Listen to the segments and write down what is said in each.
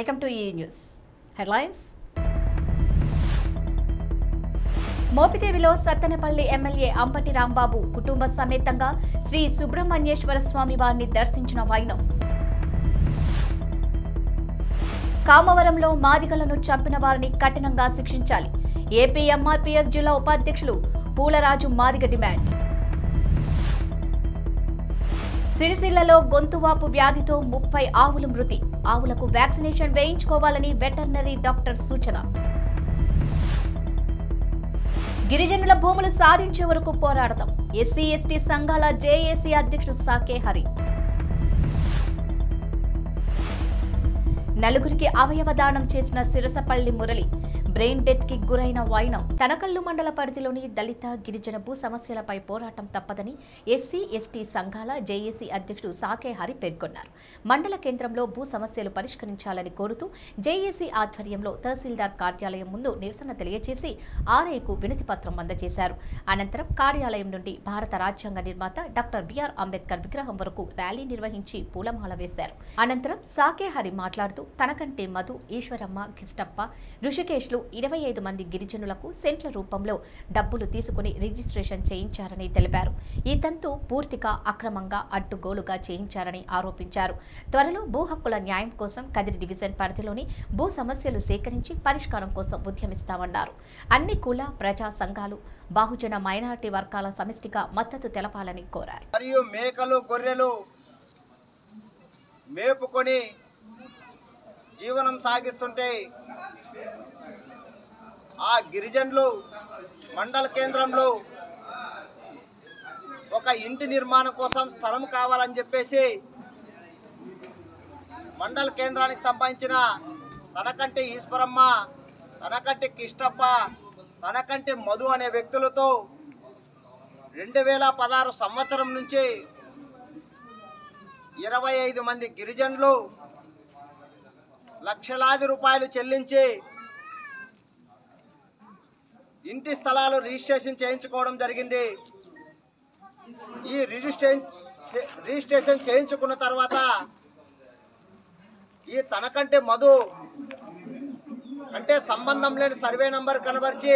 Welcome to ఈ news headlines మోపిదేవిలో Sattenapalli MLA Ambati Rambabu కుటుంబ సమేతంగా శ్రీ సుబ్రహ్మణ్యేశ్వర స్వామి వారిని దర్శించిన వైనం కామవరంలో మాదిగలను చంపిన వారిని కఠినంగా శిక్షించాలి ఏపీ ఎంఆర్పీఎస్ జిల్లా ఉపాధ్యక్షులు పూలరాజు మాదిగ డిమాండ్ సిరిసిల్లలో గొంతువాపు వ్యాధితో ముప్పై ఆవులు మృతి ఆవులకు వ్యాక్సినేషన్ వేయించుకోవాలని వెటర్నరీ డాక్టర్ సూచన గిరిజనుల భూములు సాధించే వరకు పోరాడతాం ఎస్సీ ఎస్టీ సంఘాల జేఏసీ అధ్యక్షుడు సాకే హరి నలుగురికి అవయవ దానం చేసిన సిరసపల్లి మురళి బ్రెయిన్ డెత్ కి గురైన వైనం తనకల్లు మండల పరిధిలోని దళిత గిరిజన భూ సమస్యలపై పోరాటం తప్పదని ఎస్సీ ఎస్టీ సంఘాల జేఏసీ అధ్యక్షుడు సాకే హరి పేర్కొన్నారు మండల కేంద్రంలో భూ సమస్యలు పరిష్కరించాలని కోరుతూ జేఏసీ ఆధ్వర్యంలో తహసీల్దార్ కార్యాలయం ముందు నిరసన తెలియజేసి ఆర్ఐకు వినతి పత్రం అందజేశారు అనంతరం కార్యాలయం నుండి భారత రాజ్యాంగ నిర్మాత డాక్టర్ బిఆర్ అంబేద్కర్ విగ్రహం వరకు ర్యాలీ నిర్వహించి పూలమాల వేశారు అనంతరం సాకే హరి మాట్లాడుతూ తనకంటే మధు ఈశ్వరమ్మ కిష్టప్ప ఋషికేశ్లు ఇరవై ఐదు మంది గిరిజనులకు సెంట్ల రూపంలో డబ్బులు తీసుకుని రిజిస్ట్రేషన్ చేయించారని తెలిపారు ఈ తంతు పూర్తిగా అక్రమంగా అడ్డుగోలుగా చేయించారని ఆరోపించారు త్వరలో భూ హక్కుల న్యాయం కోసం కదిరి డివిజన్ పరిధిలోని భూ సమస్యలు సేకరించి పరిష్కారం కోసం ఉద్యమిస్తామన్నారు అన్ని కుల ప్రజా సంఘాలు బహుజన మైనారిటీ వర్గాల సమిష్టిగా మద్దతు తెలపాలని కోరారు మరియు మేకలు గొర్రెలు మేపుకొని జీవనం సాగిస్తుంటే ఆ గిరిజనులు మండల కేంద్రంలో ఒక ఇంటి నిర్మాణం కోసం స్థలం కావాలని చెప్పేసి మండల కేంద్రానికి సంబంధించిన తనకంటే ఈశ్వరమ్మ తనకంటే కిష్టప్ప తనకంటే మధు అనే వ్యక్తులతో రెండు వేల పదహారు సంవత్సరం నుంచి ఇరవై ఐదు మంది గిరిజనులు లక్షలాది రూపాయలు చెల్లించి ఇంటి స్థలాలు రిజిస్ట్రేషన్ చేయించుకోవడం జరిగింది ఈ రిజిస్ట్రేషన్ రిజిస్ట్రేషన్ చేయించుకున్న తర్వాత ఈ తనకంటే మధు అంటే సంబంధం లేని సర్వే నంబర్ కనబరిచి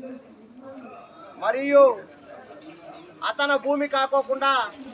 మరియు అతని భూమి కాకోకుండా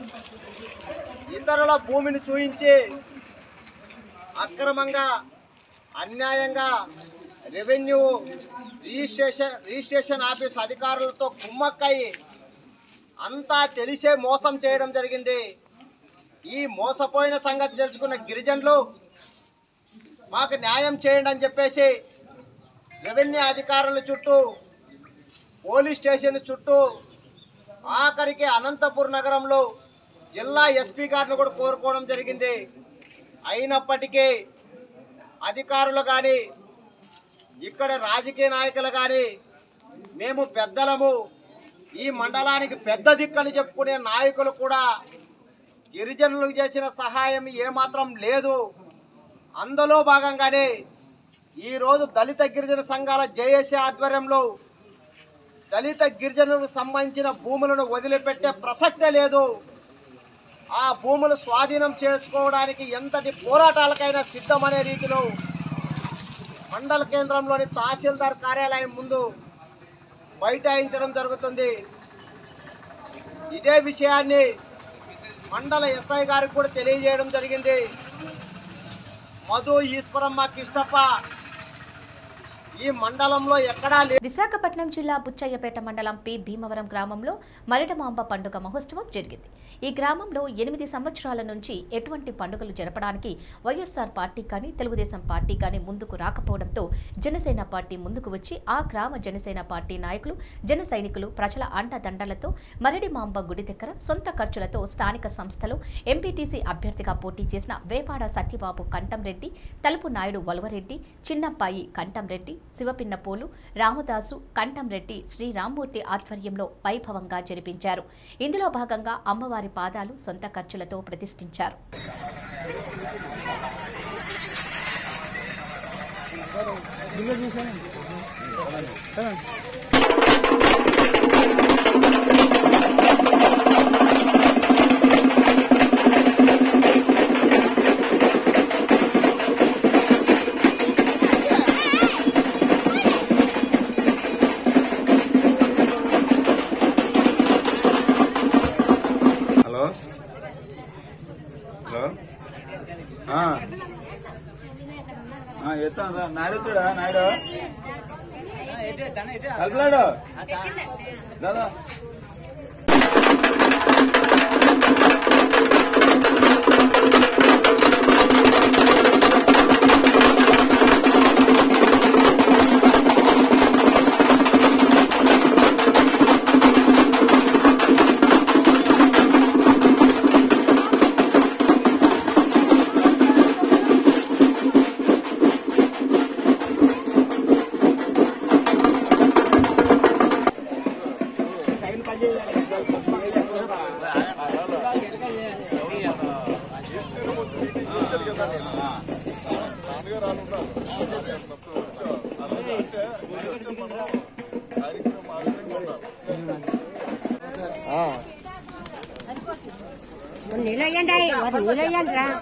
ఇతరుల భూమిని చూయించి అక్రమంగా అన్యాయంగా రెవెన్యూ రిజిస్ట్రేషన్ రిజిస్ట్రేషన్ ఆఫీస్ అధికారులతో కుమ్మక్కయి అంతా తెలిసే మోసం చేయడం జరిగింది ఈ మోసపోయిన సంగతి తెలుసుకున్న గిరిజనులు మాకు న్యాయం చేయండి అని చెప్పేసి రెవెన్యూ అధికారుల చుట్టూ పోలీస్ స్టేషన్ చుట్టూ ఆఖరికి అనంతపూర్ నగరంలో జిల్లా ఎస్పీ గారిని కూడా కోరుకోవడం జరిగింది అయినప్పటికీ అధికారులు కానీ ఇక్కడ రాజకీయ నాయకులు కానీ మేము పెద్దలము ఈ మండలానికి పెద్ద దిక్కని చెప్పుకునే నాయకులు కూడా గిరిజనులకు చేసిన సహాయం ఏమాత్రం లేదు అందులో భాగంగానే ఈరోజు దళిత గిరిజన సంఘాల జేఏసీ ఆధ్వర్యంలో దళిత గిరిజనులకు సంబంధించిన భూములను వదిలిపెట్టే ప్రసక్తే లేదు ఆ భూములు స్వాధీనం చేసుకోవడానికి ఎంతటి పోరాటాలకైనా సిద్ధమనే రీతిలో మండల కేంద్రంలోని తహసీల్దార్ కార్యాలయం ముందు బైఠాయించడం జరుగుతుంది ఇదే విషయాన్ని మండల ఎస్ఐ గారికి కూడా తెలియజేయడం జరిగింది మధు ఈశ్వరమ్మ కిష్టప్ప ఈ మండలంలో ఎక్కడా లేదు విశాఖపట్నం జిల్లా బుచ్చయ్యపేట మండలం పి భీమవరం గ్రామంలో మరిడమాంబ పండుగ మహోత్సవం జరిగింది ఈ గ్రామంలో ఎనిమిది సంవత్సరాల నుంచి ఎటువంటి పండుగలు జరపడానికి వైఎస్ఆర్ పార్టీ కానీ తెలుగుదేశం పార్టీ కానీ ముందుకు రాకపోవడంతో జనసేన పార్టీ ముందుకు వచ్చి ఆ గ్రామ జనసేన పార్టీ నాయకులు జన సైనికులు ప్రజల అండదండలతో మరిడిమాంబ గుడి దగ్గర సొంత ఖర్చులతో స్థానిక సంస్థలు ఎంపీటీసీ అభ్యర్థిగా పోటీ చేసిన వేపాడ సత్యబాబు కంటంరెడ్డి తలుపు నాయుడు వలువరెడ్డి చిన్నప్పాయి కంటంరెడ్డి శివపిన్నపోలు రామదాసు కంఠంరెడ్డి శ్రీ రామ్మూర్తి ఆధ్వర్యంలో వైభవంగా జరిపించారు ఇందులో భాగంగా అమ్మవారి పాదాలు సొంత ఖర్చులతో ప్రతిష్ఠించారు ఎత్తా నాయుడు నాయుడు కలుపులాడు దాదా నిలయండి నిలయండి రా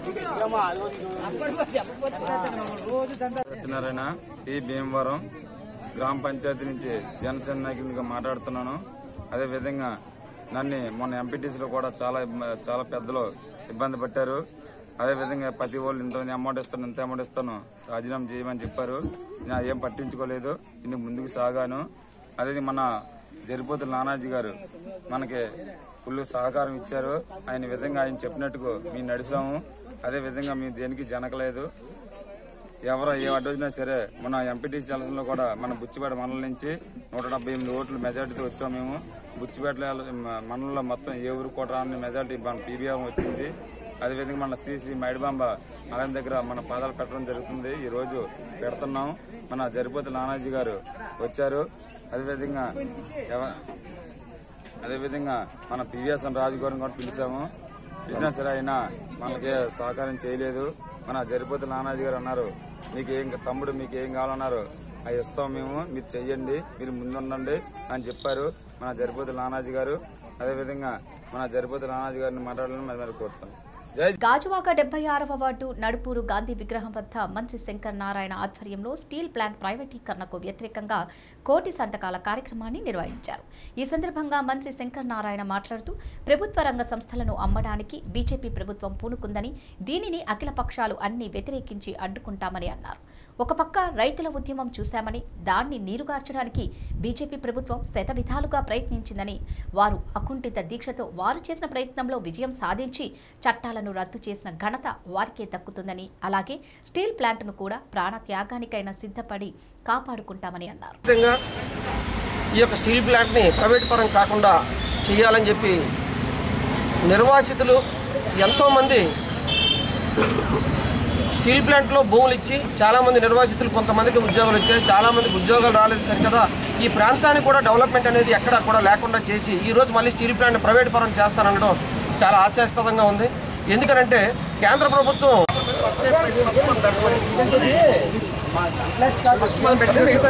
సత్యనారాయణ ఈ భీమవరం గ్రామ పంచాయతీ నుంచి జనసేన నాయకునిగా మాట్లాడుతున్నాను అదే విధంగా నన్ను మొన్న ఎంపీటీసీలో కూడా చాలా ఇబ్బ- చాలా పెద్దలు ఇబ్బంది పెట్టారు అదే విధంగా ప్రతి వాళ్ళు ఇంత అమౌంట్ ఇస్తాను ఇంత అమౌంట్ ఇస్తాను రాజీనామా చేయమని చెప్పారు నేను ఏం పట్టించుకోలేదు ఇన్ని ముందుకు సాగాను అదే మన జరిపోతుల నానాజీ గారు మనకి ఫుల్ సహకారం ఇచ్చారు ఆయన విధంగా ఆయన చెప్పినట్టుగా మేము నడిచాము అదే విధంగా మేము దేనికి జనకలేదు ఎవరు ఏ అడ్డు వచ్చినా సరే మన ఎంపీటీసీ ఎలక్షన్ లో కూడా మన బుచ్చిపేట మండలం నుంచి నూట డెబ్బై ఎనిమిది ఓట్లు మెజార్టీతో వచ్చాము మేము బుచ్చిపేట మండలంలో మొత్తం ఏ ఊరు కూడా రాని మెజార్టీ మన పీబీఆర్ వచ్చింది అదేవిధంగా మన శ్రీ శ్రీ మైడిబాంబ ఆలయం దగ్గర మన పాదాలు పెట్టడం జరుగుతుంది ఈ రోజు పెడుతున్నాం మన జరిపోతు నానాజీ గారు వచ్చారు అదేవిధంగా ఎవ- అదేవిధంగా మన పివిఎస్ఎన్ రాజు గారిని కూడా పిలిచాము పిలిచినా సరే ఆయన మనకి సహకారం చేయలేదు మన జరిపోతు నానాజీ గారు అన్నారు మీకు ఏం తమ్ముడు మీకు ఏం కావాలన్నారు అవి ఇస్తాం మేము మీరు చెయ్యండి మీరు ముందుండండి అని చెప్పారు మన జరిపోతు నానాజీ గారు అదేవిధంగా మన జరిపోతు నానాజీ గారిని మాట్లాడాలని మరి మరి కోరుతాం జై గాజువాక డెబ్బై ఆరవ వార్డు నడుపూరు గాంధీ విగ్రహం వద్ద మంత్రి శంకర్ నారాయణ ఆధ్వర్యంలో స్టీల్ ప్లాంట్ ప్రైవేటీకరణకు వ్యతిరేకంగా కోటి సంతకాల కార్యక్రమాన్ని నిర్వహించారు ఈ సందర్భంగా మంత్రి శంకర్ నారాయణ మాట్లాడుతూ ప్రభుత్వ రంగ సంస్థలను అమ్మడానికి బీజేపీ ప్రభుత్వం పూనుకుందని దీనిని అఖిల పక్షాలు అన్ని వ్యతిరేకించి అడ్డుకుంటామని అన్నారు ఒక పక్క రైతుల ఉద్యమం చూశామని దాన్ని నీరుగార్చడానికి బీజేపీ ప్రభుత్వం శతవిధాలుగా ప్రయత్నించిందని వారు అకుంఠిత దీక్షతో వారు చేసిన ప్రయత్నంలో విజయం సాధించి చట్టాలను రద్దు చేసిన ఘనత వారికే దక్కుతుందని అలాగే స్టీల్ ప్లాంట్ను కూడా ప్రాణ త్యాగానికైనా సిద్ధపడి కాపాడుకుంటామని అన్నారు విధంగా ఈ యొక్క స్టీల్ ప్లాంట్ని ప్రైవేట్ పరం కాకుండా చేయాలని చెప్పి నిర్వాసితులు ఎంతోమంది స్టీల్ ప్లాంట్లో భూములు ఇచ్చి చాలామంది నిర్వాసితులు కొంతమందికి ఉద్యోగాలు ఇచ్చాయి చాలామందికి ఉద్యోగాలు రాలేదు సరికదా ఈ ప్రాంతానికి కూడా డెవలప్మెంట్ అనేది ఎక్కడ కూడా లేకుండా చేసి ఈ రోజు మళ్ళీ స్టీల్ ప్లాంట్ ప్రైవేట్ పరం చేస్తాననడం చాలా హాస్యాస్పదంగా ఉంది ఎందుకనంటే కేంద్ర ప్రభుత్వం మనం పెడితే మిగతా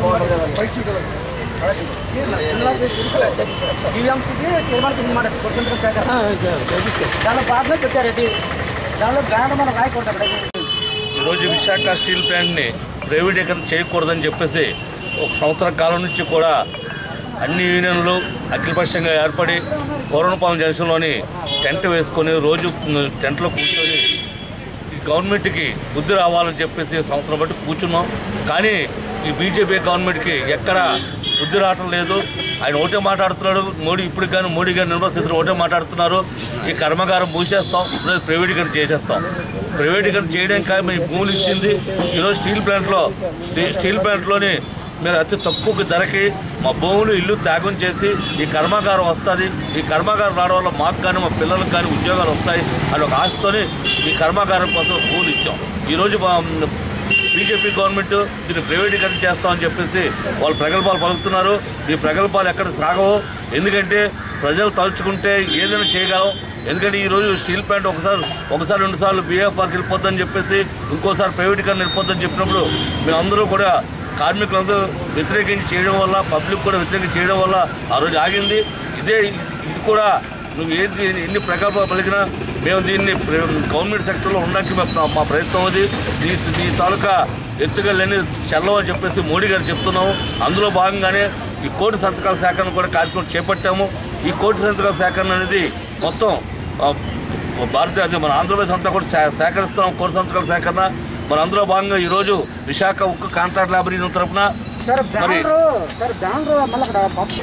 టీఎంసీకి తీర్మానం అనమాట స్వతంత్ర శాఖ దానిలో పాటలో పెట్టారు ఇది దానిలో బ్రాండ్ మనం రాయకూడదు ఈరోజు విశాఖ స్టీల్ ప్లాంట్ని ప్రైవేటీకరణ చేయకూడదని చెప్పేసి ఒక సంవత్సరం కాలం నుంచి కూడా అన్ని యూనియన్లు అఖిలపక్షంగా ఏర్పడి కోరణపాలెం జంక్షన్లోని టెంట్ వేసుకొని రోజు టెంట్లో కూర్చొని ఈ గవర్నమెంట్కి బుద్ధి రావాలని చెప్పేసి సంవత్సరం బట్టి కూర్చున్నాం కానీ ఈ బీజేపీ గవర్నమెంట్కి ఎక్కడ బుద్ధి రావటం లేదు ఆయన ఒకటే మాట్లాడుతున్నాడు మోడీ ఇప్పుడు కానీ మోడీ గారు నిర్మలా సీతారామన్ ఒకటే మాట్లాడుతున్నారు ఈ కర్మగారం మూసేస్తాం లేదా ప్రైవేటీకరణ చేసేస్తాం ప్రైవేటీకరణ చేయడానికి కాదు మేము భూములు ఇచ్చింది ఈరోజు స్టీల్ ప్లాంట్లో స్టీ- స్టీల్ ప్లాంట్లోని మీరు అతి తక్కువ ధరకి మా భూములు ఇల్లు త్యాగం చేసి ఈ కర్మాగారం వస్తుంది ఈ కర్మాగారం రావడం వల్ల మాకు కానీ మా పిల్లలకు కానీ ఉద్యోగాలు వస్తాయి అని ఒక ఆశతోని ఈ కర్మాగారం కోసం భూములు ఇచ్చాం ఈరోజు మా బీజేపీ గవర్నమెంట్ దీన్ని ప్రైవేటీకరణ చేస్తామని చెప్పేసి వాళ్ళు ప్రగల్భాలు పలుకుతున్నారు ఈ ప్రగల్భాలు ఎక్కడ సాగవు ఎందుకంటే ప్రజలు తలుచుకుంటే ఏదైనా చేయగలం ఎందుకంటే ఈరోజు స్టీల్ ప్లాంట్ ఒకసారి ఒకసారి రెండు సార్లు బీఏఎఫ్ఆర్కి వెళ్ళిపోద్దని చెప్పేసి ఇంకోసారి ప్రైవేటీకరణ వెళ్ళిపోద్దని చెప్పినప్పుడు మేమందరూ కూడా కార్మికులందరూ వ్యతిరేకించి చేయడం వల్ల పబ్లిక్ కూడా వ్యతిరేకించి చేయడం వల్ల ఆ రోజు ఆగింది ఇదే ఇది కూడా నువ్వు ఏది ఎన్ని ప్రకల్పాలు పలికినా మేము దీన్ని ప్ర- గవర్నమెంట్ సెక్టర్లో ఉండడానికి మా- మా ప్రయత్నం అది ఈ ఈ తాలూకా ఎత్తుగలని చెల్లవని చెప్పేసి మోడీ గారు చెప్తున్నాము అందులో భాగంగానే ఈ కోటి సంతకాల సేకరణ కూడా కార్యక్రమం చేపట్టాము ఈ కోటి సంతకాల సేకరణ అనేది మొత్తం ఆ, భారతీయ అదే మన ఆంధ్రప్రదేశ్ అంతా కూడా సే- సేకరిస్తున్నాం కోర్ సంతకాల సేకరణ మన అందులో భాగంగా ఈరోజు విశాఖ ఉక్కు కాంట్రాక్ట్ లేబర్ యూనియన్ తరఫున సార్ మరి బ్యానరు సార్ బ్యానరు మళ్ళీ అక్కడ పంపు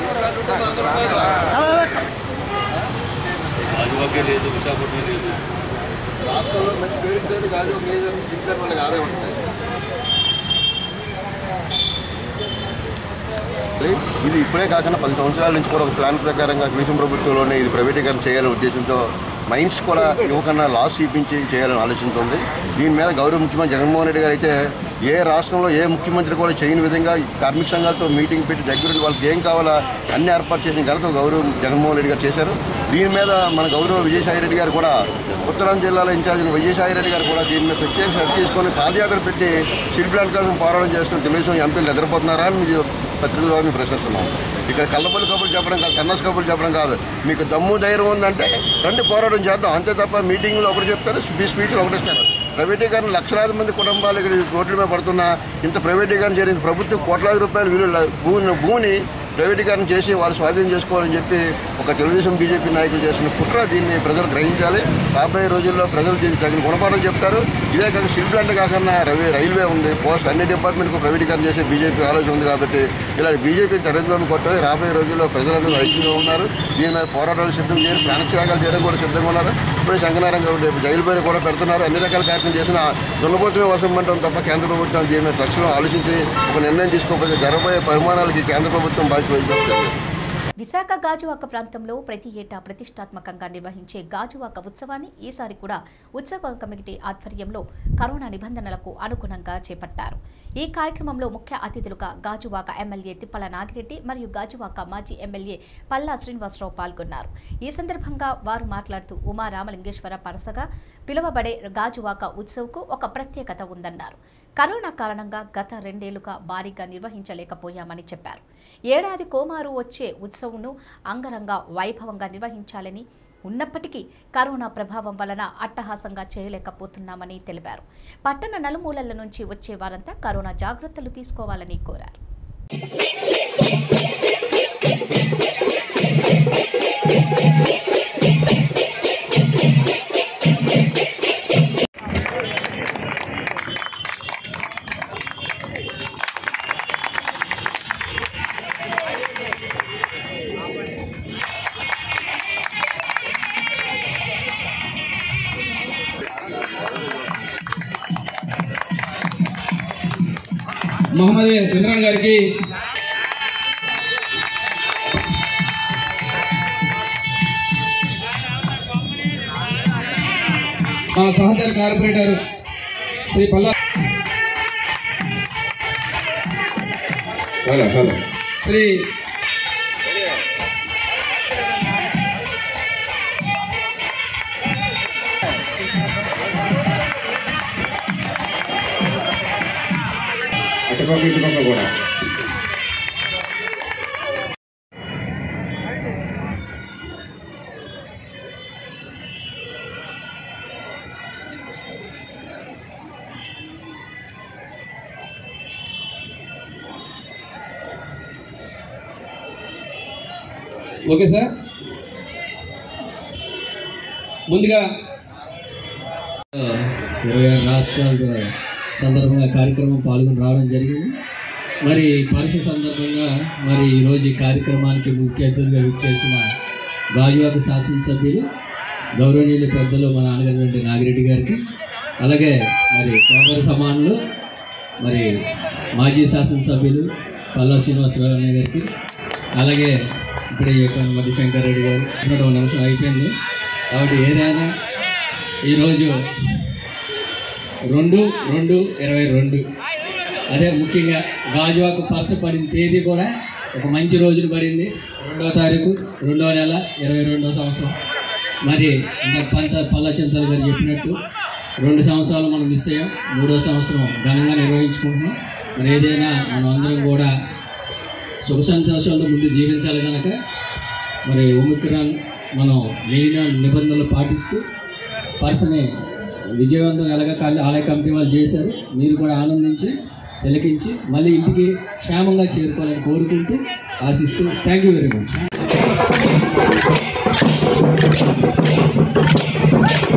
రాజువాకే లేదు విశాఖపట్నం లేదు రాష్ట్రంలో మంచి పేరు లేదు కాదు మేజర్ స్పీకర్ వాళ్ళకి ఆదాయం వస్తుంది ఇది ఇప్పుడే కాకుండా పది సంవత్సరాల నుంచి కూడా ఒక ప్లాన్ ప్రకారంగా దేశం ప్రభుత్వంలోనే ఇది ప్రైవేటీకరణ చేయాలనే ఉద్దేశంతో మైన్స్ కూడా యువకన్నా లాస్ చూపించి చేయాలని ఆలోచనతో ఉంది దీని మీద గౌరవ ముఖ్యమంత్రి జగన్మోహన్ రెడ్డి గారు అయితే ఏ రాష్ట్రంలో ఏ ముఖ్యమంత్రి కూడా చేయని విధంగా ఈ కార్మిక సంఘాలతో మీటింగ్ పెట్టి దగ్గరుండి వాళ్ళకి ఏం కావాలా అన్ని ఏర్పాటు చేసిన ఘనత గౌరవ జగన్మోహన్ రెడ్డి గారు చేశారు దీని మీద మన గౌరవ విజయసాయి రెడ్డి గారు కూడా ఉత్తరాంధ్ర జిల్లాలో ఇన్ఛార్జ్ విజయసాయి రెడ్డి గారు కూడా దీని మీద ప్రత్యేక శ్రద్ధ తీసుకొని పాదయాత్ర పెట్టి స్టీల్ ప్లాంట్ కోసం పోరాటం చేస్తున్న తెలుగుదేశం ఎంపీలు నిద్రపోతున్నారా అని మీరు పత్రికల ద్వారా మేము ప్రశ్నిస్తున్నాం ఇక్కడ కళ్ళబొల్లి కబుర్లు చెప్పడం కాదు సన్నస్ కబుర్లు చెప్పడం కాదు మీకు దమ్ము ధైర్యం ఉందంటే రండి పోరాటం చేద్దాం అంతే తప్ప మీటింగ్లో ఒకటి చెప్తారు స్పీ స్పీచ్లు ఒకటి ఇస్తారు ప్రైవేటీకరణ లక్షలాది మంది కుటుంబాలు ఇక్కడ రోడ్ల మీద పడుతున్నా ఇంత ప్రైవేటీకరణ జరిగింది ప్రభుత్వం కోట్లాది రూపాయల విలువ భూమిని భూమిని ప్రైవేటీకరణ చేసి వాళ్ళు స్వాధీనం చేసుకోవాలని చెప్పి ఒక తెలుగుదేశం బీజేపీ నాయకులు చేసిన కుట్ర దీన్ని ప్రజలు గ్రహించాలి రాబోయే రోజుల్లో ప్రజలు దీనికి తగిన గుణపాఠం చెప్తారు ఇదే కాక స్టీల్ ప్లాంట్ కాకుండా రవి రైల్వే ఉంది పోస్ట్ అన్ని డిపార్ట్మెంట్కు ప్రైవేటీకరణ చేసే బీజేపీ ఆలోచన ఉంది కాబట్టి ఇలా బీజేపీ తెరద్రోమి కొట్టాలి రాబోయే రోజుల్లో ప్రజలందరూ ఐక్యంగా ఉన్నారు దీని మీద పోరాటాలు సిద్ధం చేయాలి ప్రాణత్యాగాలు చేయడం కూడా సిద్ధంగా ఉన్నారు ఇప్పుడే శంకనారాయణ గౌడ్ రేపు జైలు పేరు కూడా పెడుతున్నారు అన్ని రకాల కార్యక్రమం చేసిన దున్నపోతుమే వర్షం పడటం తప్ప కేంద్ర ప్రభుత్వం దీని మీద తక్షణం ఆలోచించి ఒక నిర్ణయం తీసుకోకపోతే జరగబోయే పరిమాణాలకి కేంద్ర ప్రభుత్వం బాధ్యత వహించాలి విశాఖ గాజువాక ప్రాంతంలో ప్రతి ఏటా ప్రతిష్టాత్మకంగా నిర్వహించే గాజువాక ఉత్సవాన్ని ఈసారి కూడా ఉత్సవ కమిటీ ఆధ్వర్యంలో కరోనా నిబంధనలకు అనుగుణంగా చేపట్టారు ఈ కార్యక్రమంలో ముఖ్య అతిథులుగా గాజువాక ఎమ్మెల్యే తిప్పల నాగిరెడ్డి మరియు గాజువాక మాజీ ఎమ్మెల్యే పల్లా శ్రీనివాసరావు పాల్గొన్నారు ఈ సందర్భంగా వారు మాట్లాడుతూ ఉమా రామలింగేశ్వర పరసగా పిలువబడే గాజువాక ఉత్సవ్కు ఒక ప్రత్యేకత ఉందన్నారు కరోనా కారణంగా గత రెండేళ్లుగా భారీగా నిర్వహించలేకపోయామని చెప్పారు ఏడాది కోమారు వచ్చే ఉత్సవంను అంగరంగ వైభవంగా నిర్వహించాలని ఉన్నప్పటికీ కరోనా ప్రభావం వలన అట్టహాసంగా చేయలేకపోతున్నామని తెలిపారు పట్టణ నలుమూలల నుంచి వచ్చే వారంతా కరోనా జాగ్రత్తలు తీసుకోవాలని కోరారు మహమ్మద్ ఇమ్రాన్ గారికి మా సహచర corporator Sri Palla hello hello Sri అటుపక్క ఇటుపక్క కూడా ఓకే సార్ ముందుగా ఇరవై ఆరు రాష్ట్రాల సందర్భంగా కార్యక్రమం పాల్గొని రావడం జరిగింది మరి పరిస్థితి సందర్భంగా మరి ఈరోజు ఈ కార్యక్రమానికి ముఖ్య అతిథిగా విచ్చేసిన గాజువాక శాసనసభ్యులు గౌరవనీయులు పెద్దలు మా నాన్నగారి నాగిరెడ్డి గారికి అలాగే మరి సోదర సమానులు మరి మాజీ శాసనసభ్యులు పల్లా శ్రీనివాసరావు అన్నయ్య గారికి అలాగే ఇప్పుడే చెప్పాను మధుశంకర్ రెడ్డి గారు ఉన్నటువంటి ఒక నిమిషం అయిపోయింది కాబట్టి ఏదైనా ఈరోజు రెండు రెండు ఇరవై రెండు అదే ముఖ్యంగా గాజువాకు పర్స పడిన తేదీ కూడా ఒక మంచి రోజున పడింది రెండవ తారీఖు రెండవ నెల ఇరవై రెండవ సంవత్సరం మరి ఇంకా పంత పల్ల చింతలు గారు చెప్పినట్టు రెండు సంవత్సరాలు మనం మిస్ అయ్యాం మూడో సంవత్సరం ఘనంగా నిర్వహించుకుంటున్నాం మరి ఏదైనా మనం అందరం కూడా సుఖ సంతోషాలతో ముందు జీవించాలి కనుక మరి ఒమిక్రాన్ మనం మిగిలిన నిబంధనలు పాటిస్తూ పర్సని విజయవంతం ఎలాగ ఆలయ కమిటీ వాళ్ళు చేశారు మీరు కూడా ఆనందించి తిలకించి మళ్ళీ ఇంటికి క్షేమంగా చేరుకోవాలని కోరుకుంటూ ఆశిస్తూ థ్యాంక్ యూ వెరీ మచ్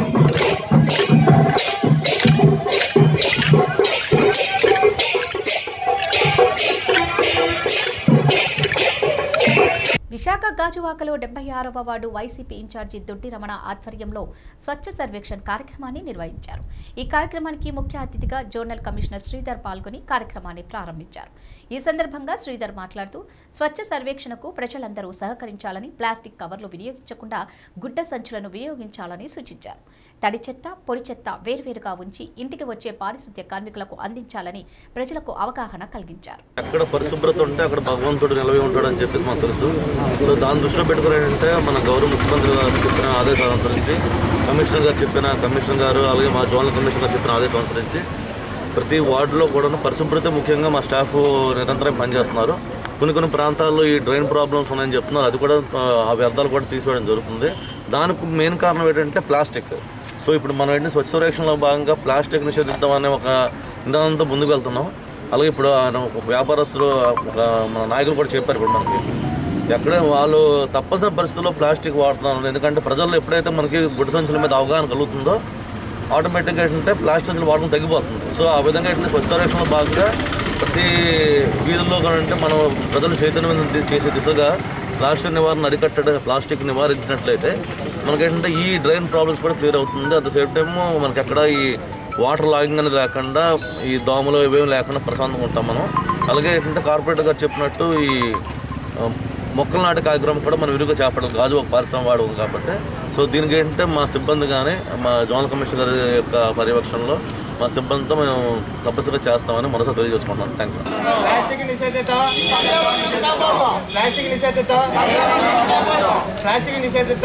గాజువాకలో డెబ్బై ఆరవ వార్డు వైసీపీ ఇన్ఛార్జి దొడ్డి రమణ ఆధ్వర్యంలో స్వచ్ఛ సర్వేక్షణ్ కార్యక్రమాన్ని నిర్వహించారు ఈ కార్యక్రమానికి ముఖ్య అతిథిగా జోనల్ కమిషనర్ శ్రీధర్ పాల్గొని కార్యక్రమాన్ని ప్రారంభించారు ఈ సందర్భంగా శ్రీధర్ మాట్లాడుతూ స్వచ్ఛ సర్వేక్షణకు ప్రజలందరూ సహకరించాలని ప్లాస్టిక్ కవర్లు వినియోగించకుండా గుడ్డ సంచులను వినియోగించాలని సూచించారు తడి చెత్త పొడి చెత్త వేర్వేరుగా ఉంచి ఇంటికి వచ్చే పారిశుద్ధ్య కార్మికులకు అందించాలని ప్రజలకు అవగాహన కలిగించారు ఎక్కడ పరిశుభ్రత ఉంటే అక్కడ భగవంతుడు నిలవి ఉంటాడని చెప్పేసి మాకు తెలుసు సో దాన్ని దృష్టిలో పెట్టుకుని ఏంటంటే మన గౌరవ ముఖ్యమంత్రి గారు చెప్పిన ఆదేశాలు అనుసరించి కమిషనర్ గారు చెప్పిన కమిషనర్ గారు అలాగే మా జోనల్ కమిషనర్ గారు చెప్పిన ఆదేశాలు అనుసరించి ప్రతి వార్డులో కూడా పరిశుభ్రత ముఖ్యంగా మా స్టాఫ్ నిరంతరం పనిచేస్తున్నారు కొన్ని కొన్ని ప్రాంతాల్లో ఈ డ్రైన్ ప్రాబ్లమ్స్ ఉన్నాయని చెప్తున్నారు అది కూడా ఆ, ఆ వ్యర్థాలు కూడా తీసివేయడం జరుగుతుంది దానికి మెయిన్ కారణం ఏంటంటే ప్లాస్టిక్ సో ఇప్పుడు మనం ఏంటి స్వచ్ఛ సురక్షణలో భాగంగా ప్లాస్టిక్ నిషేధిద్దాం అనే ఒక నిదానంతో ముందుకు వెళ్తున్నాం అలాగే ఇప్పుడు ఆయన ఒక వ్యాపారస్తులు ఒక మన నాయకులు కూడా చెప్పారు ఇప్పుడు మనకి ఎక్కడే వాళ్ళు తప్పనిసరి పరిస్థితుల్లో ప్లాస్టిక్ వాడుతున్నారు ఎందుకంటే ప్రజల్లో ఎప్పుడైతే మనకి గుడ్డ సంచుల మీద అవగాహన కలుగుతుందో ఆటోమేటిక్గా ఏంటంటే ప్లాస్టిక్ సంచులు వాడడం తగ్గిపోతుంది సో ఆ విధంగా ఏంటంటే స్వచ్ఛ సంరక్షణలో భాగంగా ప్రతి వీధుల్లో కూడా అంటే మనం ప్రజలు చైతన్యవంతం చేసే దిశగా ప్లాస్టిక్ నివారణ అరికట్టడం ప్లాస్టిక్ నివారించినట్లయితే మనకేంటంటే ఈ డ్రైన్ ప్రాబ్లమ్స్ కూడా క్లియర్ అవుతుంది అట్ ద సేమ్ టైమ్ మనకి ఎక్కడ ఈ వాటర్ లాగింగ్ అనేది లేకుండా ఈ దోమలు ఇవేమి లేకుండా ప్రశాంతంగా ఉంటాం మనం అలాగే ఏంటంటే కార్పొరేటర్ గారు చెప్పినట్టు ఈ ఆ, మొక్కలు నాటే కార్యక్రమం కూడా మనం విరిగా చేపట్టడం గాజు ఒక పరిశ్రమ వాడకం కాబట్టి సో దీనికి ఏంటంటే మా సిబ్బంది కానీ మా జోనల్ కమిషనర్ గారి యొక్క పర్యవేక్షణలో మా సిబ్బందితో మేము తప్పనిసరిగా చేస్తామని మరోసారి తెలియజేసుకుంటున్నాను థ్యాంక్ యూ ప్లాస్టిక్ నిషేధిత ప్లాస్టిక్ నిషేధిత ప్లాస్టిక్ నిషేధిత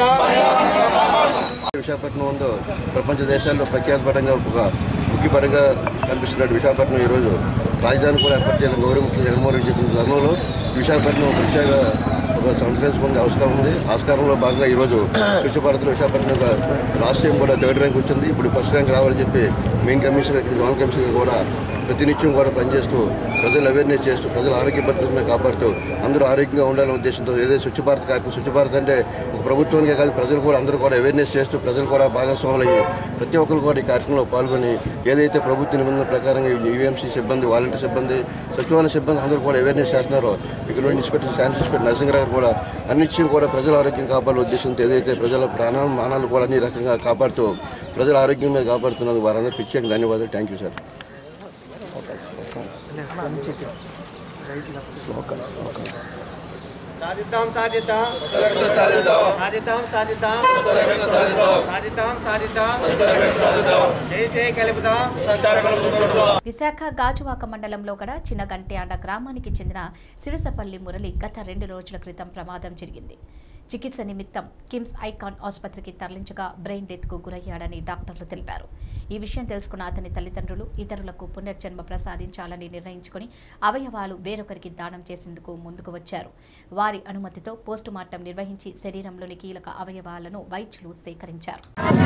విశాఖపట్నం ఉందో ప్రపంచ దేశాల్లో ప్రఖ్యాతపరంగా ఒక ముఖ్యపరంగా కనిపిస్తున్నట్టు విశాఖపట్నం ఈరోజు రాజధాని కూడా ఏర్పాటు చేయాలని గౌరవ ముఖ్యమంత్రి జగన్మోహన్ రెడ్డి చెప్పిన తరుణంలో విశాఖపట్నం ప్రత్యేక ఒక సంస్కరించుకునే ఆస్కారం ఉంది ఆస్కారంలో భాగంగా ఈరోజు స్వచ్ఛ భారత్లో విశాఖపట్నం యొక్క లాస్ట్ టైం కూడా థర్డ్ ర్యాంక్ వచ్చింది ఇప్పుడు ఫస్ట్ ర్యాంక్ రావాలని చెప్పి మెయిన్ కమిషనర్ జోనల్ కమిషనర్ కూడా ప్రతినిత్యం కూడా పనిచేస్తూ ప్రజలు అవేర్నెస్ చేస్తూ ప్రజల ఆరోగ్య భద్రతను కాపాడుతూ అందరూ ఆరోగ్యంగా ఉండాలనే ఉద్దేశంతో ఏదైతే స్వచ్ఛ భారత్ కార్యక్రమం స్వచ్ఛ భారత్ అంటే ఒక ప్రభుత్వానికే కాదు ప్రజలు కూడా అందరూ కూడా అవేర్నెస్ చేస్తూ ప్రజలు కూడా భాగస్వాములు అయ్యి ప్రతి ఒక్కరు కూడా ఈ కార్యక్రమంలో పాల్గొని ఏదైతే ప్రభుత్వ నిబంధనల ప్రకారంగా యూఎంసీ సిబ్బంది వాలంటీర్ సిబ్బంది సచివాలయ సిబ్బంది అందరూ కూడా అవేర్నెస్ చేస్తున్నారో ఇక్కడ నుండి ఇన్స్పెక్టర్ శాంతి ఇన్స్పెక్టర్ నరసింహరావు గారు కూడా అన్నిత్యం కూడా ప్రజల ఆరోగ్యం కాపాడే ఉద్దేశంతో ఏదైతే ప్రజల ప్రాణాలు మానాలు కూడా అన్ని రకంగా కాపాడుతూ ప్రజల ఆరోగ్యం మీద కాపాడుతున్నందుకు వారందరూ ప్రత్యేక ధన్యవాదాలు థ్యాంక్ యూ సార్ సాధిద్దాం సాధిద్దాం సాధిద్దాం సాధిద్దాం సాధిద్దాం సాధిద్దాం జై జై కలుపుదాం విశాఖ గాజువాక మండలంలో కూడా చిన్నగంట్యాండ గ్రామానికి చెందిన సిరసపల్లి మురళి గత రెండు రోజుల క్రితం ప్రమాదం జరిగింది చికిత్స నిమిత్తం కిమ్స్ ఐకాన్ ఆసుపత్రికి తరలించగా బ్రెయిన్ డెత్కు గురయ్యాడని డాక్టర్లు తెలిపారు ఈ విషయం తెలుసుకున్న అతని తల్లిదండ్రులు ఇతరులకు పునర్జన్మ ప్రసాదించాలని నిర్ణయించుకుని అవయవాలు వేరొకరికి దానం చేసేందుకు ముందుకు వచ్చారు వారి అనుమతితో పోస్టుమార్టం నిర్వహించి శరీరంలోని కీలక అవయవాలను వైద్యులు సేకరించారు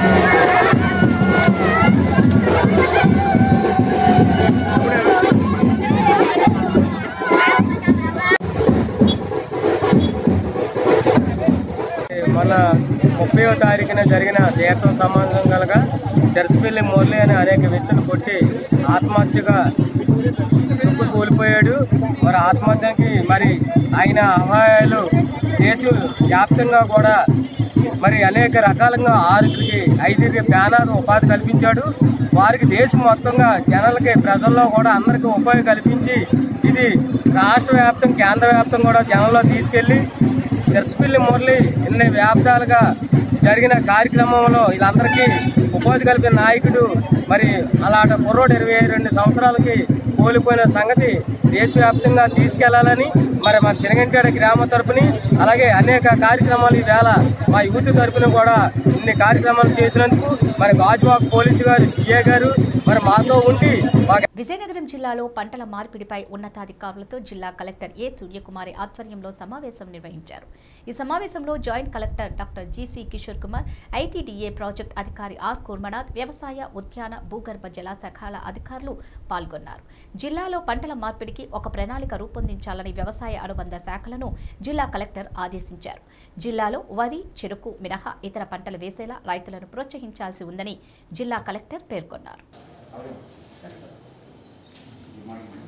మన ముప్పయో తారీఖున జరిగిన తీర్థం సమాజం కలగ సెరసపల్లి మురళి అనే అనేక వ్యక్తులు కొట్టి ఆత్మహత్యగా చుక్కు కూలిపోయాడు మరి ఆత్మహత్యకి మరి ఆయన అపాయాలు దేశం వ్యాప్తంగా కూడా మరి అనేక రకాలుగా ఆరుగురికి ఐదుగురికి ప్యానాలు ఉపాధి కల్పించాడు వారికి దేశం మొత్తంగా జనాలకి ప్రజల్లో కూడా అందరికీ ఉపాధి కల్పించి ఇది రాష్ట్ర వ్యాప్తం కేంద్ర వ్యాప్తం కూడా జనంలో తీసుకెళ్లి తెరసిపల్లి మురళి ఇన్ని వ్యాప్తాలుగా జరిగిన కార్యక్రమంలో వీళ్ళందరికీ ఉపాధి కల్పిన నాయకుడు మరి అలాంటి కుర్రోడు ఇరవై రెండు సంవత్సరాలకి కోల్పోయిన సంగతి దేశవ్యాప్తంగా తీసుకెళ్లాలని మరి మా చినగంటాడ గ్రామ తరపుని అలాగే అనేక కార్యక్రమాలు ఈవేళ మా యూత్ తరపున కూడా ఇన్ని కార్యక్రమాలు చేసినందుకు మరి గాజువాక్ పోలీసు గారు సీఏ గారు మరి మాతో ఉండి మాకు విజయనగరం జిల్లాలో పంటల మార్పిడిపై ఉన్నతాధికారులతో జిల్లా కలెక్టర్ ఏ సూర్యకుమారి ఆధ్వర్యంలో సమావేశం నిర్వహించారు ఈ సమావేశంలో joint collector doctor GC Kishore Kumar ITDA project అధికారి ఆర్ కుర్మనాథ్ వ్యవసాయ ఉద్యాన భూగర్భ జలాశాఖల అధికారులు పాల్గొన్నారు జిల్లాలో పంటల మార్పిడికి ఒక ప్రణాళిక రూపొందించాలని వ్యవసాయ అనుబంధ శాఖలను జిల్లా కలెక్టర్ ఆదేశించారు జిల్లాలో వరి చెరుకు మినహా ఇతర పంటలు వేసేలా రైతులను ప్రోత్సహించాల్సి ఉందని జిల్లా కలెక్టర్ పేర్కొన్నారు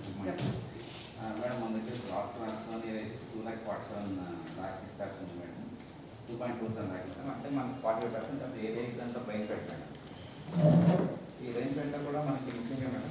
మేడం మన దగ్గర రాష్ట్ర రాష్ట్రాన్ని ఏదైతే two lakh forty seven lakh hectares ఉంది madam two point two seven తాగిస్తాం అంటే మనకి ఫార్టీ ఫైవ్ పర్సెంట్ ఆఫ్ ఏరియాకి అంతా రైన్ పెంట ఈ రైన్ పెంట కూడా మనకి ముఖ్యంగా మేడం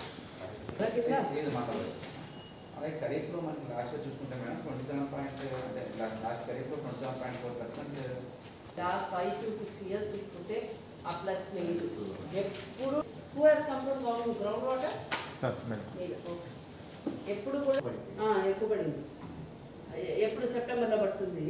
ఇది మాట్లాడదు అలాగే ఖరీఫ్లో మనకి లాస్ట్ ఇయర్ చూసుకుంటే మేడం ట్వంటీ సెవెన్ పాయింట్ అంటే లాస్ట్ ఖరీఫ్లో twenty seven point four percent last five to six years తీసుకుంటే ఆ ప్లస్ లేదు ఎప్పుడు two years complete ground ground water sir madam లేదు ఓకే. ఎప్పుడు కూడా ఆ, ఎక్కువ పడింది ఎ- ఎప్పుడు సెప్టెంబర్లో పడుతుంది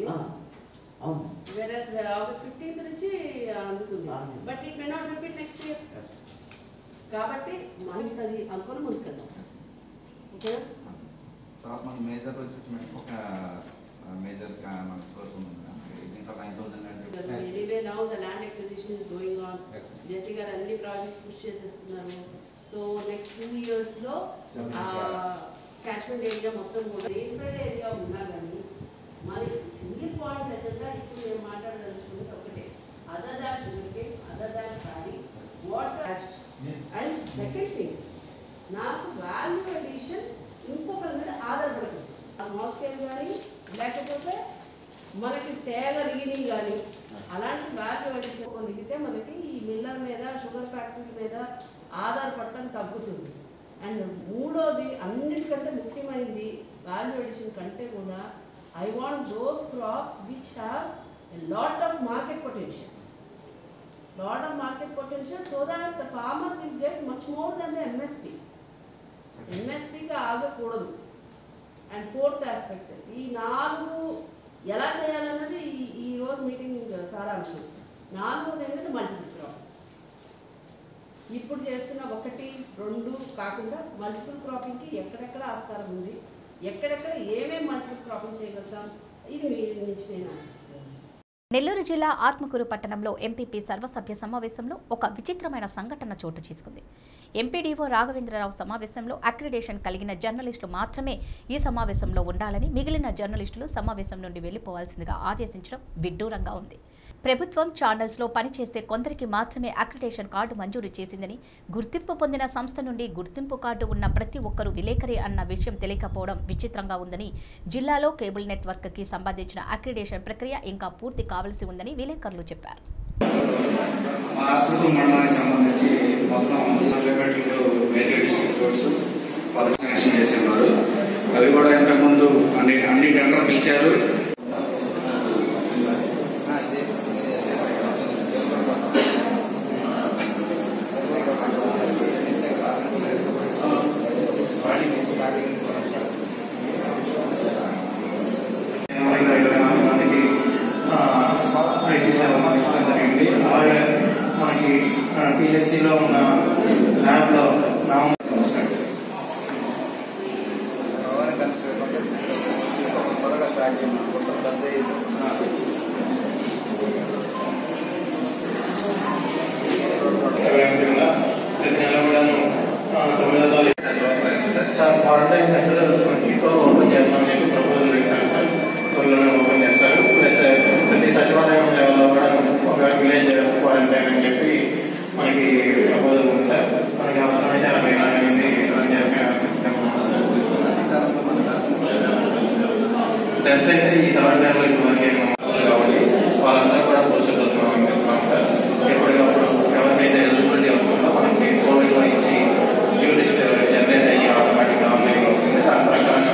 వేరే ఆగస్ట్ ఫిఫ్టీన్త్ నుంచి అందుతుంది but it may not repeat next year కాబట్టి మనకి అది అనుకుని ముందుకెళ్దాం ఓకేనా తర్వాత మనకి మేజర్ వచ్చేసి మేడం ఒక మేజర్ మన సోర్స్ ఉంది మేడం దీంట్లో nine thousand anyway now the land acquisition is going on JC గారు అన్ని ప్రాజెక్ట్స్ పుష్ చేసేస్తున్నారు సో నెక్స్ట్ టూ ఇయర్స్ లో క్యాచ్మెంట్ ఏరియా మొత్తం కూడా రేఫ్రెడ్ ఏరియా ఉన్నా కానీ మరి సింగిల్ పాయింట్ ఎజెండా ఇప్పుడు మేము మాట్లాడదలుచుకున్నది ఒకటే other than single other than ఖాళీ వాటర్ అండ్ సెకండ్ థింగ్ నాకు వాల్యూ అడిషన్ ఇంకొకరి మీద ఆధారపడుతుంది ఆ స్మాల్ స్కేల్ కానీ లేకపోతే మనకి తేగ రీడింగ్ కానీ అలాంటి వాల్యూ అడిషన్ కలిగితే మనకి ఈ మిల్లర్ మీద షుగర్ ఫ్యాక్టరీ మీద ఆధారపడటం తగ్గుతుంది అండ్ మూడోది అన్నిటికంటే ముఖ్యమైనది వాల్యూ అడిషన్ కంటే కూడా I want those crops which have lot of market potentials lot of market potential so that the farmer will get much more than the MSP. ఎంఎస్పీకి ఆగకూడదు అండ్ ఫోర్త్ ఆస్పెక్ట్ ఈ నాలుగు ఎలా చేయాలన్నది ఈ ఈ రోజు మీటింగ్ సారాంశం నాలుగోది ఏంటంటే మల్టిపుల్ క్రాప్ ఇప్పుడు చేస్తున్న ఒకటి రెండు కాకుండా మల్టిపుల్ క్రాపింగ్కి ఎక్కడెక్కడ ఆస్కారం ఉంది ఎక్కడెక్కడ ఏమేమి మల్టిపుల్ క్రాపింగ్ చేయగలుగుతాం ఇది మీ నుంచి నేను ఆశిస్తున్నాను నెల్లూరు జిల్లా ఆత్మకూరు పట్టణంలో ఎంపీపీ సర్వసభ్య సమావేశంలో ఒక విచిత్రమైన సంఘటన చోటు చేసుకుంది ఎంపీడీఓ రాఘవేంద్రరావు సమావేశంలో అక్రిడేషన్ కలిగిన జర్నలిస్టులు మాత్రమే ఈ సమావేశంలో ఉండాలని మిగిలిన జర్నలిస్టులు సమావేశం నుండి వెళ్లిపోవాల్సిందిగా ఆదేశించడం విడ్డూరంగా ఉంది ప్రభుత్వం ఛానల్స్లో పనిచేసే కొందరికి మాత్రమే అక్రిడేషన్ కార్డు మంజూరు చేసిందని గుర్తింపు పొందిన సంస్థ నుండి గుర్తింపు కార్డు ఉన్న ప్రతి ఒక్కరూ విలేకరి అన్న విషయం తెలియకపోవడం విచిత్రంగా ఉందని జిల్లాలో కేబుల్ నెట్వర్క్కి సంబంధించిన అక్రిడేషన్ ప్రక్రియ ఇంకా పూర్తి కావలసి ఉందని విలేకరులు చెప్పారు మా ఆస్పత్రి మండలానికి సంబంధించి మొత్తం నలభై మీటర్లు మేజర్ డిస్ట్రిక్ట్ రోడ్స్ పథకం శాంక్షన్ చేసి ఉన్నారు అవి కూడా ఇంతకుముందు అన్ని అన్ని టెండర్ పిలిచారు మనకి ఐటీ సేవ అందించడం జరిగింది అలాగే మనకి పిఎస్సిలో ఉన్న ల్యాబ్లో నామ ప్రతి నెల కూడాను తొమ్మిదో తారీఖు సార్ క్వారంటైన్ సెంటర్ త్వరలో ఓపెన్ చేస్తామని చెప్పి ప్రపోజల్ పెట్టారు సార్ త్వరలోనే ఓపెన్ చేస్తారు ప్లస్ ప్రతి సచివాలయం లెవెల్లో కూడా ఒక విలేజ్ క్వారంటైన్ అని చెప్పి మనకి ప్రపోజల్ ఉంది సార్ మనకి అవసరమైతే అరవై నాలుగు మంది రన్ చేసిన సిస్టమ్ డెన్స్ అయితే ఈ థర్డ్ లెవెల్ ఇప్పుడు మనకి సంబంధాలు కాబట్టి వాళ్ళందరూ కూడా పోస్టర్ కోసం పంపిస్తున్నాం సార్ ఎప్పటికప్పుడు ఎవరికైతే ఎలిజిబిలిటీ వస్తుందో మనకి కోవిడ్ ఇచ్చి డ్యూ లిస్ట్ జనరేట్ అయ్యి ఆటోమేటిక్గా ఆన్లైన్ వస్తుంది దాని ప్రకారం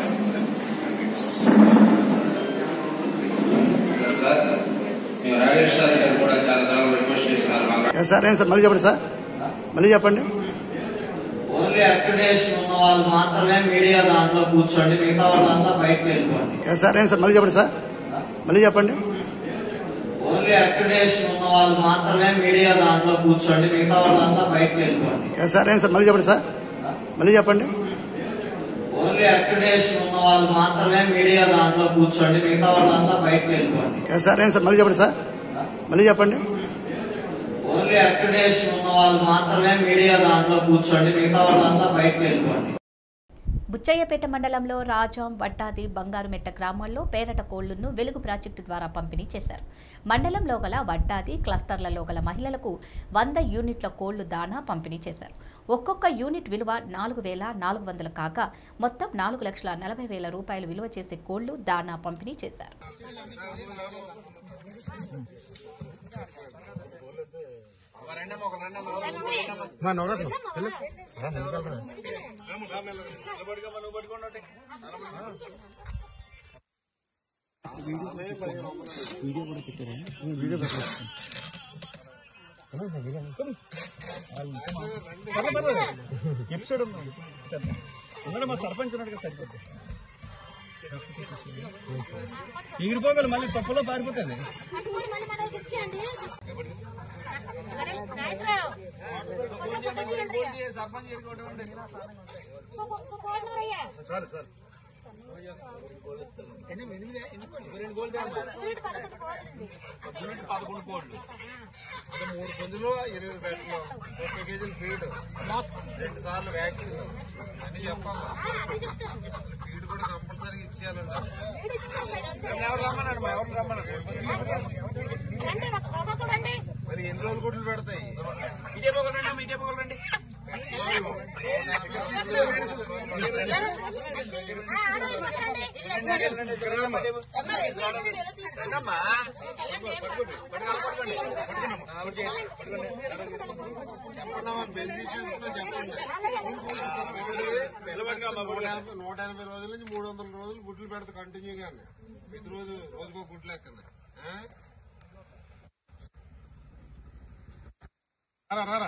సార్ మేము రాజేష్ సార్ గారు కూడా చాలా సార్లు రిక్వెస్ట్ చేసినారు మాకు సార్ ఏం సార్ మళ్ళీ చెప్పండి సార్ మళ్ళీ చెప్పండి ఓన్లీ అక్రిడేషన్ ఉన్న వాళ్ళు మాత్రమే మీడియా దాంట్లో కూర్చోండి మిగతా వాళ్ళంతా బయటకు వెళ్ళిపోండి సార్ ఏం సార్ మళ్ళీ చెప్పండి సార్ మళ్ళీ చెప్పండి ఓన్లీ అక్రిడేషన్ ఉన్న వాళ్ళు మాత్రమే మీడియా దాంట్లో కూర్చోండి మిగతా వాళ్ళంతా బయటకు వెళ్ళిపోండి సార్ ఏం సార్ మళ్ళీ చెప్పండి సార్ మళ్ళీ చెప్పండి ఓన్లీ అక్రిడేషన్ ఉన్న వాళ్ళు మాత్రమే మీడియా దాంట్లో కూర్చోండి మిగతా వాళ్ళంతా బయటకు వెళ్ళిపోండి సార్ ఏం సార్ మళ్ళీ చెప్పండి సార్ మళ్ళీ చెప్పండి ఓన్లీ అక్రిడేషన్ ఉన్న వాళ్ళు మాత్రమే మీడియా దాంట్లో కూర్చోండి మిగతా వాళ్ళంతా బయటకు వెళ్ళిపోండి బుచ్చయ్యపేట మండలంలో రాజాం వడ్డాది బంగారుమెట్ట గ్రామాల్లో పేరట కోళ్లను వెలుగు ప్రాజెక్టు ద్వారా పంపిణీ చేశారు మండలంలో గల వడ్డాది క్లస్టర్లలో గల మహిళలకు వంద యూనిట్ల కోళ్లు దాణా పంపిణీ చేశారు ఒక్కొక్క యూనిట్ విలువ నాలుగు వేల నాలుగు వందలు కాగా మొత్తం నాలుగు లక్షల నలభై వేల రూపాయలు విలువ చేసే కోళ్లు దాణా పంపిణీ చేశారు మా నవరత్నం వెళ్ళు. వీడియో కూడా పెట్టారా వీడియో పెట్టలేదు ఎపిసోడ్ ఉన్నాడు మా సర్పంచ్ ఉన్నాడు కదా సరిపోతుంది ఎగిరిపోగలు మళ్ళీ తప్పులో పారిపోతుంది సార్ సార్ పదకొండు కోట్లు మూడు పొందులు ఎనిమిది బ్యాట్లు ముప్పై కేజీలు ఫీడ్ రెండు సార్లు వ్యాక్సిన్ అన్ని చెప్పాలి ఫీడ్ కూడా కంపల్సరీగా ఇచ్చేయాలండి ఎవరు రమ్మన్నాడు మా ఎవరు రమ్మన్నాడు మరి ఎన్ని రోజులు గుడ్లు పెడతాయి ఇదే పోగలండి ఇదే పోగలండి బెనిఫిషియర్స్ చెప్పండి నూట ఎనభై నూట ఎనభై రోజుల నుంచి మూడు వందల రోజులు గుడ్లు పెడతా కంటిన్యూగా ప్రతి రోజు రోజుకో గుడ్లు లెక్కన ఆ? రారా రారా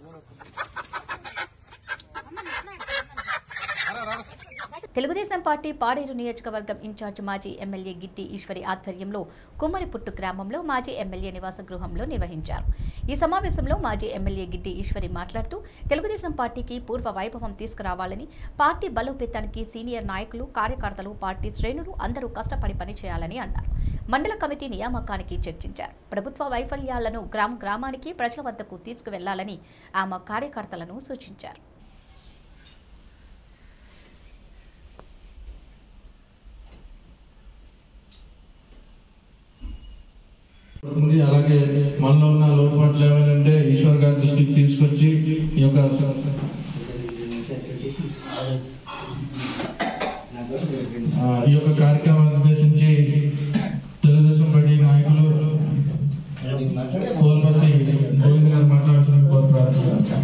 రారా రారా తెలుగుదేశం పార్టీ పాడేరు నియోజకవర్గం ఇన్ఛార్జ్ మాజీ ఎమ్మెల్యే గిట్టి ఈశ్వరి ఆధ్వర్యంలో కుమ్మరిపుట్టు గ్రామంలో మాజీ ఎమ్మెల్యే నివాస గృహంలో నిర్వహించారు ఈ సమావేశంలో మాజీ ఎమ్మెల్యే గిట్టి ఈశ్వరి మాట్లాడుతూ తెలుగుదేశం పార్టీకి పూర్వ వైభవం తీసుకురావాలని పార్టీ బలోపేతానికి సీనియర్ నాయకులు కార్యకర్తలు పార్టీ శ్రేణులు అందరూ కష్టపడి పనిచేయాలని అన్నారు మండల కమిటీ నియామకానికి చర్చించారు ప్రభుత్వ వైఫల్యాలను గ్రామ గ్రామానికి ప్రజల వద్దకు తీసుకువెళ్లాలని ఆమె కార్యకర్తలను సూచించారు ఉంది అలాగే మనలో ఉన్న లోటుపాట్లు ఏమైనా ఉంటే ఈశ్వర్ గారి దృష్టికి తీసుకొచ్చి ఈ యొక్క ఆ, ఈ యొక్క కార్యక్రమాన్ని ఉద్దేశించి తెలుగుదేశం పార్టీ నాయకులు కోల్పతి గోవింద్ గారు మాట్లాడాల్సిన కోరి ప్రార్థిస్తున్నాను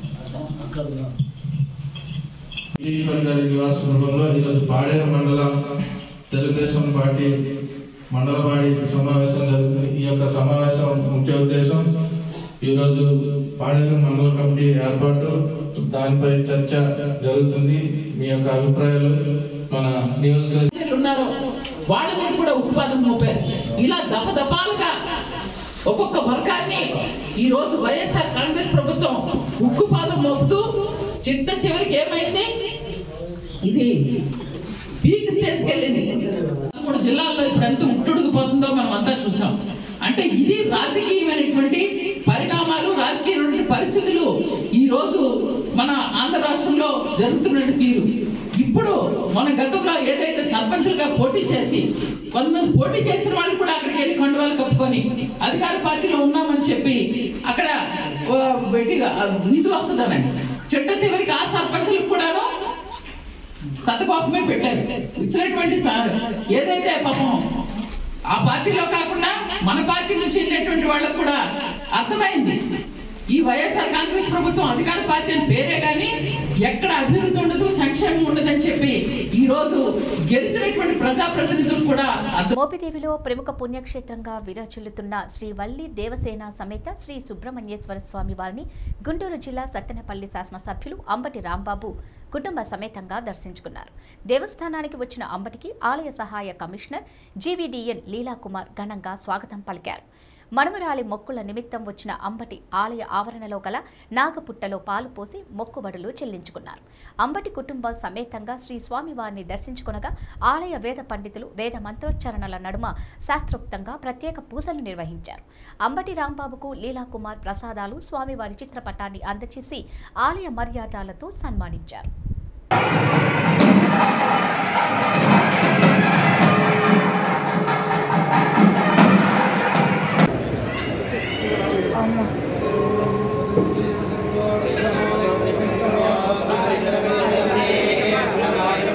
ఈశ్వర్ గారి నివాస గృహంలో ఈరోజు పాడేరు మండలం తెలుగుదేశం పార్టీ మండల పాడి సమావేశం జరుగుతుంది ఈ యొక్క సమావేశం ముఖ్య ఉద్దేశం ఈరోజు పాడేరు మండల కమిటీ ఏర్పాటు దానిపై చర్చ జరుగుతుంది మీ యొక్క అభిప్రాయాలు మన నియోజకవర్గ ఉన్నారో వాళ్ళ మీద కూడా ఉత్పాదం మోపారు ఇలా దపదపాలుగా ఒక్కొక్క వర్గాన్ని ఈ రోజు వైఎస్ఆర్ కాంగ్రెస్ ప్రభుత్వం ఉక్కుపాదం మోపుతూ చిట్ట చివరికి ఏమైంది ఇది పీక్ స్టేజ్కి వెళ్ళింది మూడు జిల్లాల్లో ఇప్పుడు ఎంత ఉట్టుడుకుపోతుందో మనం అంతా చూసాం అంటే ఇది రాజకీయమైనటువంటి పరిణామాలు రాజకీయమైనటువంటి పరిస్థితులు ఈ రోజు మన ఆంధ్ర రాష్ట్రంలో జరుగుతున్న తీరు ఇప్పుడు మన గతంలో ఏదైతే సర్పంచులుగా పోటీ చేసి కొంతమంది పోటీ చేసిన వాళ్ళు కూడా అక్కడికి వెళ్ళి కండువాలు కప్పుకొని అధికార పార్టీలో ఉన్నామని చెప్పి అక్కడ ఆ, పెట్టి ఆ, నిధులు వస్తుందనండి చెట్ట చివరికి ఆ సర్పంచులకు కూడాను సతకోపమే పెట్టారు ఇచ్చినటువంటి సార్ ఏదైతే పాపం ఆ పార్టీలో కాకుండా మన పార్టీ నుంచి వెళ్ళినటువంటి వాళ్ళకు కూడా అర్థమైంది ఈ వైఎస్ఆర్ కాంగ్రెస్ ప్రభుత్వం అధికార పార్టీ అని పేరే కానీ ఎక్కడ అభివృద్ధి ఉండదు సంక్షేమం ఉండదని చెప్పి ఈ రోజు గెలిచినటువంటి ప్రజాప్రతినిధులు కూడా అర్థం మోపిదేవిలో ప్రముఖ పుణ్యక్షేత్రంగా విరాచిల్లుతున్న శ్రీ వల్లి దేవసేన సమేత శ్రీ సుబ్రహ్మణ్యేశ్వర స్వామి వారిని గుంటూరు జిల్లా సత్తెనపల్లి శాసనసభ్యులు అంబటి రాంబాబు కుటుంబ సమేతంగా దర్శించుకున్నారు దేవస్థానానికి వచ్చిన అంబటికి ఆలయ సహాయ కమిషనర్ జీవీడీఎన్ లీలాకుమార్ ఘనంగా స్వాగతం పలికారు మనుమరాలి మొక్కుల నిమిత్తం వచ్చిన అంబటి ఆలయ ఆవరణలో గల నాగపుట్టలో పాలు పోసి మొక్కుబడులు చెల్లించుకున్నారు అంబటి కుటుంబ సమేతంగా శ్రీ స్వామివారిని దర్శించుకునగా ఆలయ వేద పండితులు వేద మంత్రోచ్చారణల నడుమ శాస్త్రోక్తంగా ప్రత్యేక పూజలు నిర్వహించారు అంబటి రాంబాబుకు లీలాకుమార్ ప్రసాదాలు స్వామివారి చిత్రపటాన్ని అందచేసి ఆలయ మర్యాదలతో సన్మానించారు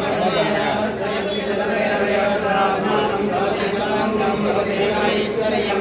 ఈశ్వరయ్య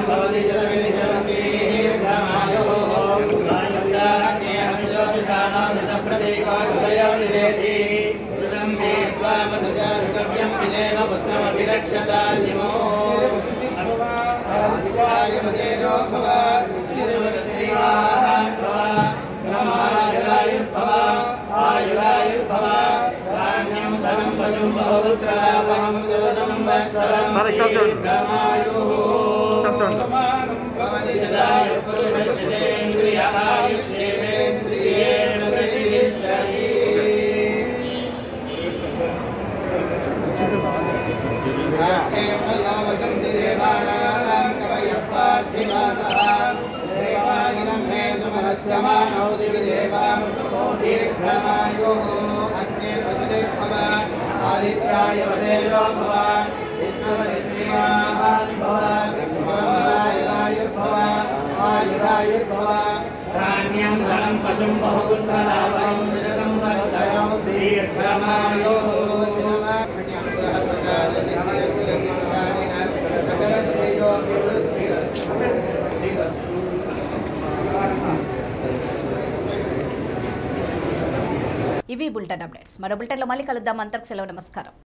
ఆదిత్యాయ వదేజో భవ విష్ణువరిశ్రీమాభవ ఆయుర్భవ ఆయురాయుర్భవ ధాన్యం ధనం పశుం బహుపుత్రలాభం శిర సంవత్సరం దీర్ఘమాయో ఇవి బులెటిన్ అప్డేట్స్ మరో బులెటిన్లో మళ్ళీ కలుద్దాం అంతకు సెలవు నమస్కారం